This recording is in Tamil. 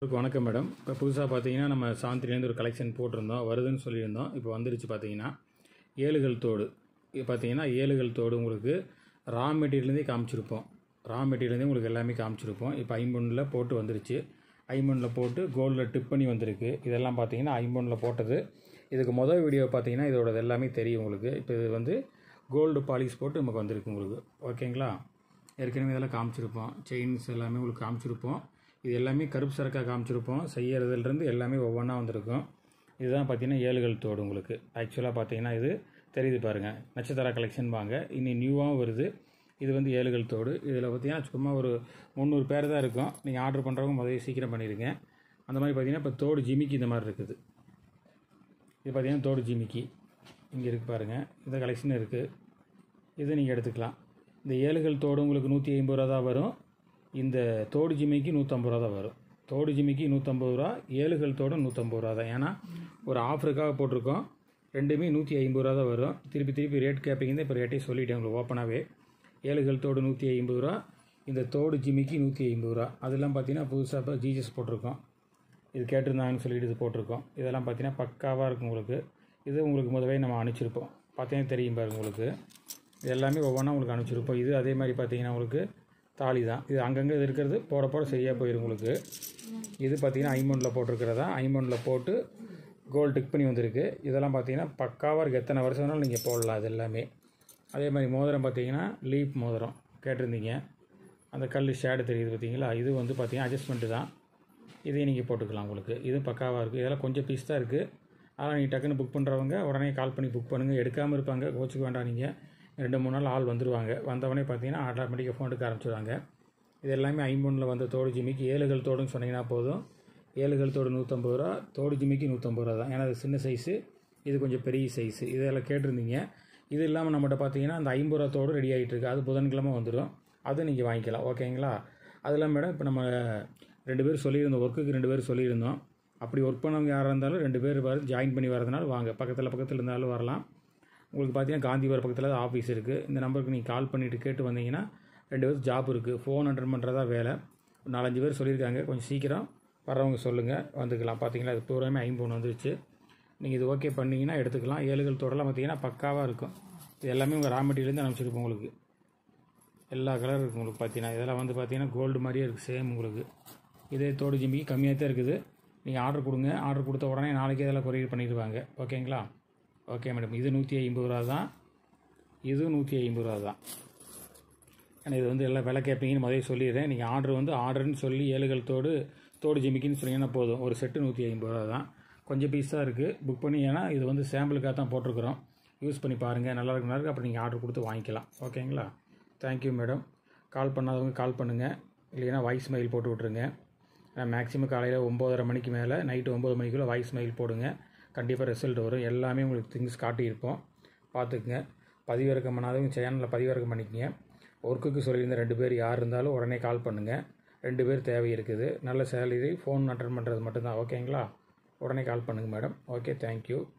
வணக்கம் மேடம் இப்போ புதுசாக பார்த்தீங்கன்னா நம்ம சாந்திலேருந்து ஒரு கலெக்ஷன் போட்டிருந்தோம் வருதுன்னு சொல்லியிருந்தோம் இப்போ வந்துருச்சு பார்த்தீங்கன்னா ஏழுகள் தோடு இது பார்த்தீங்கன்னா ஏழுகள் தோடு உங்களுக்கு ரா மெட்டீரியல்லேருந்தே காமிச்சிருப்போம் ரா மெட்டீரியல்லேருந்தே உங்களுக்கு எல்லாமே காமிச்சிருப்போம் இப்போ ஐம்பொன்னில் போட்டு வந்துருச்சு ஐம்பொன்னில் போட்டு கோல்டில் டிப் பண்ணி வந்திருக்கு இதெல்லாம் பார்த்தீங்கன்னா ஐம்பொன்னில் போட்டது இதுக்கு முதல் வீடியோ பார்த்தீங்கன்னா இதோடது எல்லாமே தெரியும் உங்களுக்கு இப்போ இது வந்து கோல்டு பாலிஷ் போட்டு நமக்கு வந்திருக்கு உங்களுக்கு ஓகேங்களா ஏற்கனவே இதெல்லாம் காமிச்சிருப்போம் செயின்ஸ் எல்லாமே உங்களுக்கு காமிச்சிருப்போம் இது எல்லாமே கருப்பு சரக்காக காமிச்சிருப்போம் செய்யறதுலேருந்து எல்லாமே ஒவ்வொன்றா வந்திருக்கும் இதுதான் பார்த்தீங்கன்னா ஏழுகள் தோடு உங்களுக்கு ஆக்சுவலாக பார்த்தீங்கன்னா இது தெரியுது பாருங்கள் நட்சத்திர கலெக்ஷன் வாங்க இனி நியூவாகவும் வருது இது வந்து ஏழுகள் தோடு இதில் பார்த்தீங்கன்னா சும்மா ஒரு முந்நூறு பேர் தான் இருக்கும் நீங்கள் ஆர்டர் பண்ணுறவங்க முதல்ல சீக்கிரம் பண்ணிடுங்க அந்த மாதிரி பார்த்தீங்கன்னா இப்போ தோடு ஜிமிக்கி இந்த மாதிரி இருக்குது இது பார்த்தீங்கன்னா தோடு ஜிமிக்கி இங்கே இருக்குது பாருங்கள் இந்த கலெக்ஷன் இருக்குது இது நீங்கள் எடுத்துக்கலாம் இந்த ஏழுகள் தோடு உங்களுக்கு நூற்றி ஐம்பது ரூபா தான் வரும் இந்த தோடு ஜிமிக்கு நூற்றம்பது ரூபா தான் வரும் தோடு ஜிமிக்கு நூற்றம்பது ரூபா ஏழுகள் தோடு நூற்றம்பது ரூபா தான் ஏன்னா ஒரு ஆஃபருக்காக போட்டிருக்கோம் ரெண்டுமே நூற்றி ஐம்பது ரூபா தான் வரும் திருப்பி திருப்பி ரேட் கேட்பீங்க இப்போ ரேட்டே சொல்லிட்டேன் உங்களுக்கு ஓப்பனாகவே ஏழுகள் தோடு நூற்றி ஐம்பது ரூபா இந்த தோடு ஜிமிக்கு நூற்றி ஐம்பது ரூபா அதெல்லாம் பார்த்தீங்கன்னா புதுசாக இப்போ ஜிஜிஎஸ் போட்டிருக்கோம் இது கேட்டிருந்தாங்கன்னு சொல்லிட்டு இது போட்டிருக்கோம் இதெல்லாம் பார்த்தீங்கன்னா பக்காவாக இருக்கும் உங்களுக்கு இது உங்களுக்கு முதவே நம்ம அனுப்பிச்சிருப்போம் பார்த்தீங்கன்னா தெரியும் பாருங்க உங்களுக்கு இது எல்லாமே ஒவ்வொன்றா உங்களுக்கு அனுப்பிச்சிருப்போம் இது அதே மாதிரி பார்த்தீங்கன்னா உங்களுக்கு தாலி தான் இது அங்கங்கே இது இருக்கிறது போட போட சரியாக போயிடும் உங்களுக்கு இது பார்த்தீங்கன்னா ஐமௌண்டில் போட்டிருக்கிறதா ஐமௌண்டில் போட்டு கோல்டு டிக் பண்ணி வந்திருக்கு இதெல்லாம் பார்த்தீங்கன்னா பக்காவாக இருக்குது எத்தனை வருஷம் வேணாலும் நீங்கள் போடலாம் அது எல்லாமே அதே மாதிரி மோதிரம் பார்த்தீங்கன்னா லீப் மோதிரம் கேட்டிருந்தீங்க அந்த கல் ஷேடு தெரியுது பார்த்தீங்களா இது வந்து பார்த்தீங்கன்னா அட்ஜஸ்ட்மெண்ட்டு தான் இதையும் நீங்கள் போட்டுக்கலாம் உங்களுக்கு இது பக்காவாக இருக்குது இதெல்லாம் கொஞ்சம் பீஸ் தான் இருக்குது அதனால் நீங்கள் டக்குன்னு புக் பண்ணுறவங்க உடனே கால் பண்ணி புக் பண்ணுங்கள் எடுக்காமல் இருப்பாங்க கோச்சுக்க வேண்டாம் நீங்கள் ரெண்டு மூணு நாள் ஆள் வந்துடுவாங்க வந்தவொடனே பார்த்தீங்கன்னா ஆட்டோமேட்டிக்காக ஃபோன் எடுக்க ஆரம்பிச்சிடுவாங்க இது எல்லாமே ஐம்பொன்னில் வந்த தோடு ஜிமிக்கு ஏழுகள் தோடுன்னு சொன்னீங்கன்னா போதும் ஏழுகள் தோடு நூற்றம்பது ரூபா தோடு ஜிமிக்கு நூற்றம்பது ரூபா தான் ஏன்னா அது சின்ன சைஸு இது கொஞ்சம் பெரிய சைஸு இதெல்லாம் கேட்டிருந்தீங்க இது இல்லாமல் நம்மகிட்ட பார்த்தீங்கன்னா அந்த ஐம்பது ரூபா தோடு ரெடி ஆகிட்டு இருக்கு அது புதன்கிழமை வந்துடும் அது நீங்கள் வாங்கிக்கலாம் ஓகேங்களா அதெல்லாம் மேடம் இப்போ நம்ம ரெண்டு பேர் சொல்லியிருந்தோம் ஒர்க்குக்கு ரெண்டு பேர் சொல்லியிருந்தோம் அப்படி ஒர்க் பண்ணவங்க யாராக இருந்தாலும் ரெண்டு பேர் வர ஜாயின் பண்ணி வரதுனால வாங்க பக்கத்தில் பக்கத்தில் இருந்தாலும் வரலாம் உங்களுக்கு பார்த்தீங்கன்னா காந்திபுரம் பக்கத்தில் தான் ஆஃபீஸ் இருக்குது இந்த நம்பருக்கு நீங்கள் கால் பண்ணிவிட்டு கேட்டு வந்தீங்கன்னா ரெண்டு பேருக்கு ஜாப் இருக்குது ஃபோன் அட்டன் பண்ணுறதா வேலை ஒரு நாலஞ்சு பேர் சொல்லியிருக்காங்க கொஞ்சம் சீக்கிரம் வர்றவங்க சொல்லுங்கள் வந்துக்கலாம் பார்த்தீங்களா இது பூராமே ஐம்பொன்று வந்துருச்சு நீங்கள் இது ஓகே பண்ணிங்கன்னா எடுத்துக்கலாம் ஏழுகள் தொடலாம் பார்த்தீங்கன்னா பக்காவாக இருக்கும் இது எல்லாமே உங்கள் ரா மெட்டீரியல் தான் அனுப்பிச்சிருப்போம் உங்களுக்கு எல்லா கலர் இருக்குது உங்களுக்கு பார்த்தீங்கன்னா இதெல்லாம் வந்து பார்த்தீங்கன்னா கோல்டு மாதிரியே இருக்குது சேம் உங்களுக்கு இதே தோடு ஜிம்பிக்கு கம்மியாக தான் இருக்குது நீங்கள் ஆர்டர் கொடுங்க ஆர்டர் கொடுத்த உடனே நாளைக்கே இதெல்லாம் கொரியர் பண்ணிடுவாங்க ஓகேங்களா ஓகே மேடம் இது நூற்றி ஐம்பது ரூபா தான் இதுவும் நூற்றி ஐம்பது ரூபா தான் ஏன்னா இது வந்து எல்லாம் விலை கேட்பீங்கன்னு முதல்ல சொல்லிடுறேன் நீங்கள் ஆர்டர் வந்து ஆர்டர்னு சொல்லி ஏழுகள் தோடு தோடு ஜிமிக்கின்னு சொன்னீங்கன்னா போதும் ஒரு செட்டு நூற்றி ஐம்பது ரூபா தான் கொஞ்சம் பீஸ் தான் இருக்குது புக் பண்ணி ஏன்னா இது வந்து சாம்பிளுக்காக தான் போட்டிருக்கிறோம் யூஸ் பண்ணி பாருங்கள் நல்லா இருக்கு நல்லா இருக்கு அப்புறம் நீங்கள் ஆர்டர் கொடுத்து வாங்கிக்கலாம் ஓகேங்களா தேங்க்யூ மேடம் கால் பண்ணாதவங்க கால் பண்ணுங்கள் இல்லைன்னா வாய்ஸ் மெயில் போட்டு விட்ருங்க ஏன்னா மேக்ஸிமம் காலையில் ஒம்போதரை மணிக்கு மேலே நைட்டு ஒம்பது மணிக்குள்ளே வாய்ஸ் மெயில் போடுங்க கண்டிப்பாக ரிசல்ட் வரும் எல்லாமே உங்களுக்கு திங்ஸ் காட்டியிருப்போம் பார்த்துக்குங்க பதிவிறக்கம் பண்ணாதவங்க சேனலில் பதிவிறக்கம் பண்ணிக்கங்க ஒர்க்குக்கு சொல்லியிருந்த ரெண்டு பேர் யார் இருந்தாலும் உடனே கால் பண்ணுங்கள் ரெண்டு பேர் தேவை இருக்குது நல்ல சேலரி ஃபோன் அட்டன் பண்ணுறது மட்டும்தான் ஓகேங்களா உடனே கால் பண்ணுங்கள் மேடம் ஓகே தேங்க்யூ